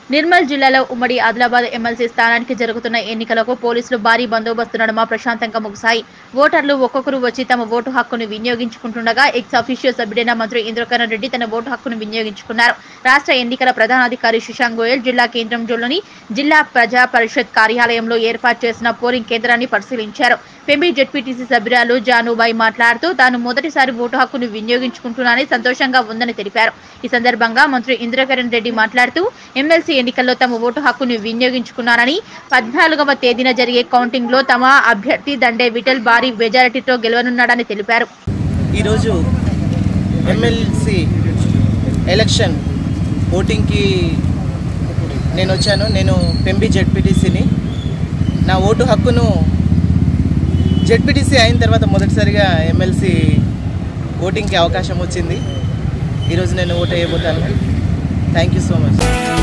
నిర్మల్ జిల్లాలో ఉమ్మడి ఆదిలాబాద్ ఎమ్మెల్సీ స్థానానికి జరుగుతున్న ఎన్నికలకు పోలీసులు భారీ బందోబస్తు నడుమ ప్రశాంతంగా ముగిశాయి ఓటర్లు ఒక్కొక్కరు వచ్చి తమ ఓటు హక్కును వినియోగించుకుంటుండగా ఎక్స్ అఫీషియల్ సభ్యుడైన మంత్రి ఇంద్రకరణ్ రెడ్డి తన ఓటు హక్కును వినియోగించుకున్నారు రాష్ట్ర ఎన్నికల ప్రధానాధికారి శశాంక్ గోయల్ జిల్లా కేంద్రంలోని జిల్లా ప్రజా పరిషత్ కార్యాలయంలో ఏర్పాటు చేసిన పోలింగ్ కేంద్రాన్ని పరిశీలించారు పెంబి జెడ్పీటీసీ సభ్యురాలు జానుబాయి మాట్లాడుతూ తాను మొదటిసారి ఓటు హక్కును వినియోగించుకుంటున్నానని సంతోషంగా ఉందని తెలిపారు ఈ సందర్భంగా మంత్రి ఇంద్రకరణ్ రెడ్డి మాట్లాడుతూ ఎమ్మెల్సీ ఎన్నికల్లో తమ ఓటు హక్కును వినియోగించుకున్నారని పద్నాలుగవ తేదీన జరిగే కౌంటింగ్ లో తమ అభ్యర్థి దండే విఠల్ భారీ మెజారిటీతో గెలవనున్నాడని తెలిపారు ఈరోజు ఎమ్మెల్సీ ఎలక్షన్ ఓటింగ్కి నేను వచ్చాను నేను పెంబి జెడ్పీటీసీని నా ఓటు హక్కును జెడ్పీటీసీ అయిన తర్వాత మొదటిసారిగా ఎమ్మెల్సీ ఓటింగ్కి అవకాశం వచ్చింది ఈరోజు నేను ఓటు వేయబోతాను థ్యాంక్ యూ సో మచ్